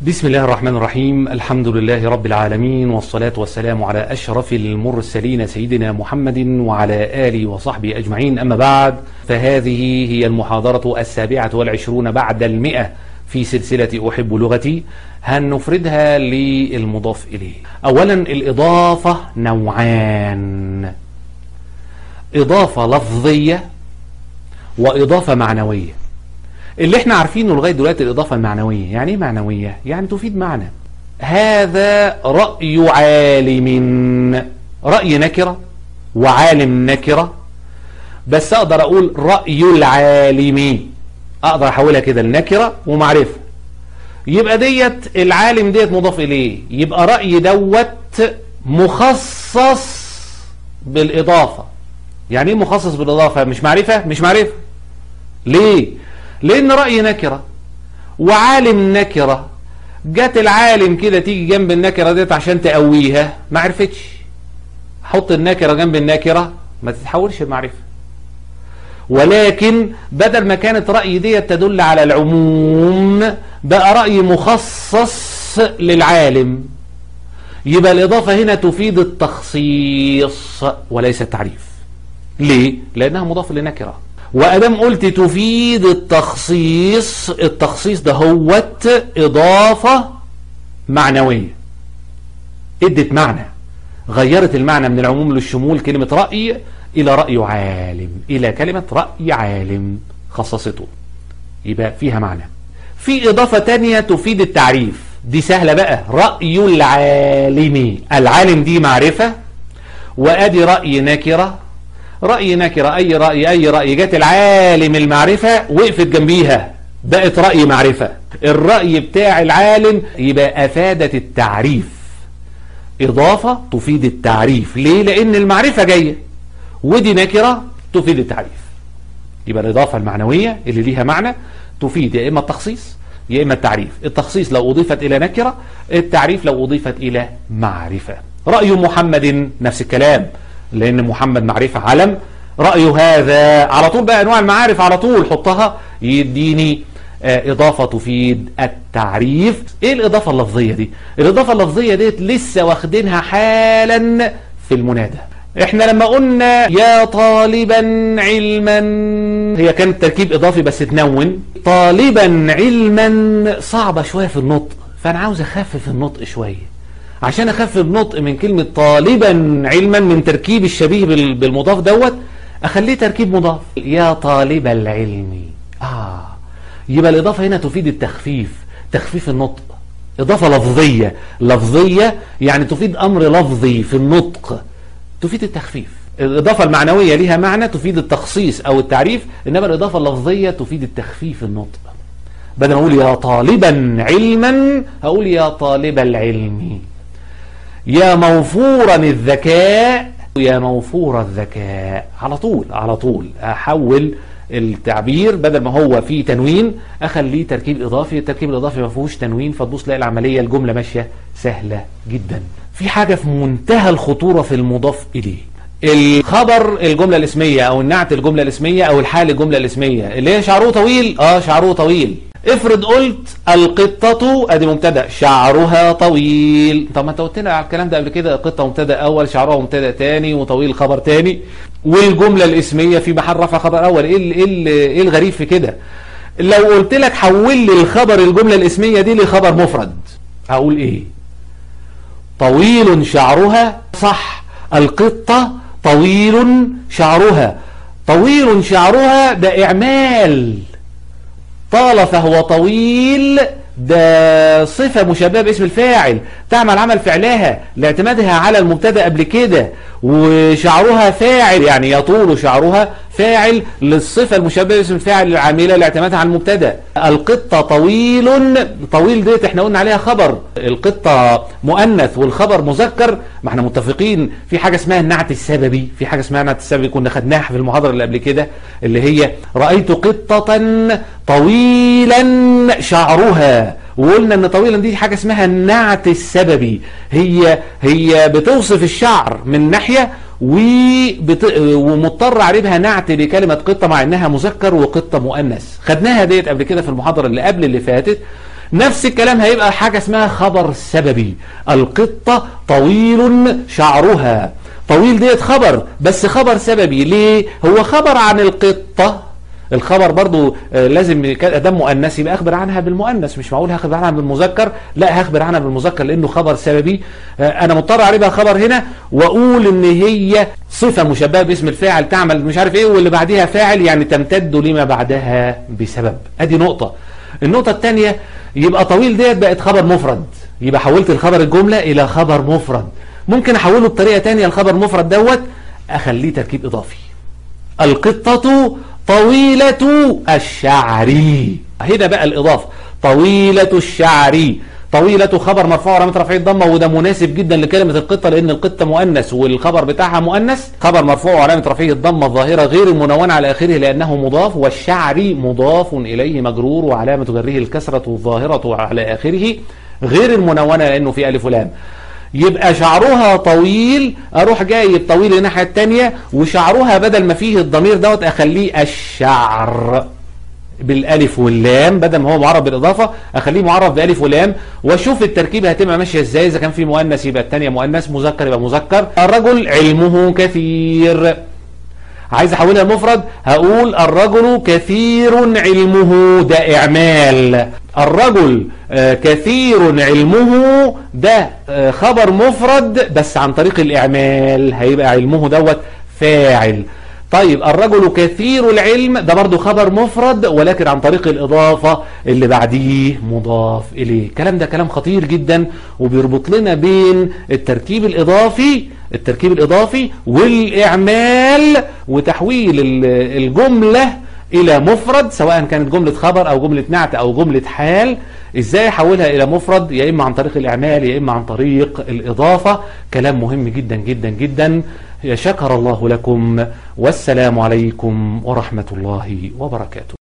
بسم الله الرحمن الرحيم الحمد لله رب العالمين والصلاة والسلام على أشرف المرسلين سيدنا محمد وعلى آله وصحبه أجمعين أما بعد فهذه هي المحاضرة السابعة والعشرون بعد المئة في سلسلة أحب لغتي هنفردها للمضاف إليه أولا الإضافة نوعان إضافة لفظية وإضافة معنوية اللي احنا عارفينه لغاية دلوقتي الإضافة المعنوية يعني ايه معنوية؟ يعني تفيد معنى هذا رأي عالم رأي نكرة وعالم نكرة بس أقدر أقول رأي العالم أقدر أحولها كده لنكرة ومعرفة يبقى ديت العالم ديت مضاف إليه يبقى رأي دوت مخصص بالإضافة يعني ايه مخصص بالإضافة مش معرفة مش معرفة ليه لأن رأي نكرة وعالم نكرة جت العالم كده تيجي جنب النكرة ديت عشان تقويها ما عرفتش حط النكرة جنب النكرة ما تتحولش المعرفة ولكن بدل ما كانت رأي ديت تدل على العموم بقى رأي مخصص للعالم يبقى الإضافة هنا تفيد التخصيص وليس التعريف ليه؟ لأنها مضافة لنكرة وأدام قلت تفيد التخصيص التخصيص ده هوت إضافة معنوية ادت معنى غيرت المعنى من العموم للشمول كلمة رأي إلى رأي عالم إلى كلمة رأي عالم خصصته يبقى فيها معنى في إضافة تانية تفيد التعريف دي سهلة بقى رأي العالم العالم دي معرفة وأدي رأي نكرة رأي نكرة أي رأي أي رأي جت العالم المعرفة وقفت جنبيها بقت رأي معرفة الرأي بتاع العالم يبقى أفادت التعريف إضافة تفيد التعريف ليه؟ لأن المعرفة جاية ودي نكرة تفيد التعريف يبقى الإضافة المعنوية اللي ليها معنى تفيد يا إما التخصيص يا إما التعريف التخصيص لو أضيفت إلى نكرة التعريف لو أضيفت إلى معرفة رأي محمد نفس الكلام لأن محمد معرفة علم رأي هذا على طول بقى أنواع المعارف على طول حطها يديني إضافة تفيد التعريف إيه الإضافة اللفظية دي الإضافة اللفظية ديت لسه واخدينها حالا في المنادى احنا لما قلنا يا طالبا علما هي كانت تركيب اضافي بس تنون طالبا علما صعبة شوية في النطق فانا عاوز اخفف النطق شوية عشان اخفف النطق من كلمة طالبا علما من تركيب الشبيه بالمضاف دوت اخليه تركيب مضاف يا طالب العلم اه يبقى الاضافة هنا تفيد التخفيف تخفيف النطق اضافة لفظية لفظية يعني تفيد امر لفظي في النطق تفيد التخفيف الإضافة المعنوية ليها معنى تفيد التخصيص أو التعريف إنما الإضافة اللفظية تفيد التخفيف النطق بدل ما أقول يا طالبا علما هقول يا طالب العلم يا موفورا الذكاء يا موفور الذكاء على طول على طول أحول التعبير بدل ما هو فيه تنوين أخليه تركيب إضافي التركيب الإضافي ما فيهوش تنوين فتبص تلاقي العملية الجملة ماشية سهلة جدا في حاجة في منتهى الخطورة في المضاف إليه الخبر الجملة الاسمية او النعت الجملة الاسمية او الحال الجملة الاسمية اللي هي شعره طويل اه شعره طويل افرض قلت القطة ادي مبتدا شعرها طويل طب ما انت قلت لنا على الكلام ده قبل كده القطة مبتدا اول شعرها مبتدا تاني وطويل خبر تاني والجملة الاسمية في محل رفع خبر اول ايه ايه ايه الغريب في كده لو قلت لك حول لي الخبر الجملة الاسمية دي لخبر مفرد اقول ايه طويل شعرها صح القطة طويل شعرها طويل شعرها ده إعمال طال فهو طويل ده صفة مشابهة باسم الفاعل تعمل عمل فعلها لاعتمادها على المبتدا قبل كده وشعرها فاعل يعني يطول شعرها فاعل للصفة المشابهة باسم الفاعل العاملة لاعتمادها على المبتدا القطة طويل طويل ديت احنا قلنا عليها خبر القطة مؤنث والخبر مذكر ما احنا متفقين في حاجة اسمها النعت السببي في حاجة اسمها النعت السببي كنا خدناها في المحاضرة اللي قبل كده اللي هي رأيت قطة طويلا شعرها وقلنا ان طويلا دي حاجة اسمها النعت السببي هي هي بتوصف الشعر من ناحية وبت... ومضطر عليه بها نعت لكلمة قطة مع انها مذكر وقطة مؤنث خدناها ديت قبل كده في المحاضرة اللي قبل اللي فاتت نفس الكلام هيبقى حاجة اسمها خبر سببي القطة طويل شعرها طويل ديت خبر بس خبر سببي ليه هو خبر عن القطة الخبر برضو آه، لازم ادام مؤنث يبقى اخبر عنها بالمؤنث مش معقول هخبر عنها بالمذكر لا هخبر عنها بالمذكر لانه خبر سببي آه، انا مضطر اعربها خبر هنا واقول ان هي صفه مشبهه باسم الفاعل تعمل مش عارف ايه واللي بعدها فاعل يعني تمتد لما بعدها بسبب ادي نقطه النقطه الثانيه يبقى طويل ديت بقت خبر مفرد يبقى حولت الخبر الجمله الى خبر مفرد ممكن احوله بطريقه ثانيه الخبر مفرد دوت اخليه تركيب اضافي القطة طويلة الشعر هنا بقى الإضافة طويلة الشعر طويلة خبر مرفوع علامة رفعه الضمة وده مناسب جدا لكلمة القطة لأن القطة مؤنث والخبر بتاعها مؤنث خبر مرفوع علامة رفعه الضمة الظاهرة غير المنونة على آخره لأنه مضاف والشعر مضاف إليه مجرور وعلامة جره الكسرة الظاهرة على آخره غير المنونة لأنه في ألف ولام يبقى شعرها طويل اروح جايب طويل الناحيه الثانيه وشعرها بدل ما فيه الضمير دوت اخليه الشعر بالالف واللام بدل ما هو معرف بالاضافه اخليه معرف بالف ولام واشوف التركيبه هتبقى ماشيه ازاي اذا كان في مؤنث يبقى الثانيه مؤنث مذكر يبقى مذكر الرجل علمه كثير عايز احولها لمفرد هقول الرجل كثير علمه ده اعمال الرجل آه، كثير علمه ده آه، خبر مفرد بس عن طريق الاعمال هيبقى علمه دوت فاعل طيب الرجل كثير العلم ده برضو خبر مفرد ولكن عن طريق الإضافة اللي بعديه مضاف إليه الكلام ده كلام خطير جدا وبيربط لنا بين التركيب الإضافي التركيب الإضافي والإعمال وتحويل ال- الجملة إلى مفرد سواء كانت جملة خبر أو جملة نعت أو جملة حال إزاي أحولها إلى مفرد يا إما عن طريق الإعمال يا إما عن طريق الإضافة كلام مهم جدا جدا جدا شكر الله لكم والسلام عليكم ورحمة الله وبركاته